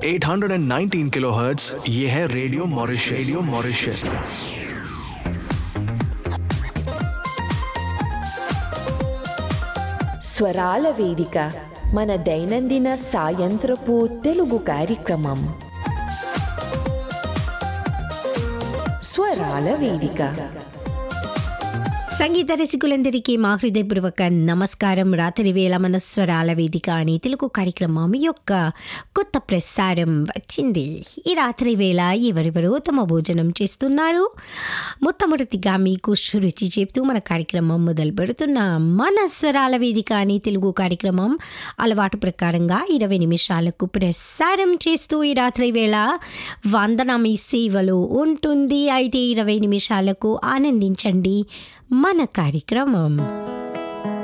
819 kilohertz ये है radio Mauritius radio Mauritius స్వరాల వేదిక మన దైనందిన సాయంత్రపు తెలుగు కార్యక్రమం స్వరాల వేదిక సంగీత రసికులందరికీ మా హృదయపూర్వక నమస్కారం రాత్రి వేళ మన స్వరాల వేదిక అని తెలుగు కార్యక్రమం యొక్క కొత్త ప్రసారం వచ్చింది ఈ రాత్రి వేళ ఎవరెవరో తమ భోజనం చేస్తున్నారు మొట్టమొదటిగా మీకు శురుచి చెప్తూ మన కార్యక్రమం మొదలు పెడుతున్నాం మన స్వరాల వేదిక అని తెలుగు కార్యక్రమం అలవాటు ప్రకారంగా ఇరవై నిమిషాలకు ప్రసారం చేస్తూ ఈ రాత్రి వేళ వందనం ఈ సేవలో ఉంటుంది అయితే ఇరవై నిమిషాలకు ఆనందించండి మన కార్యక్రమం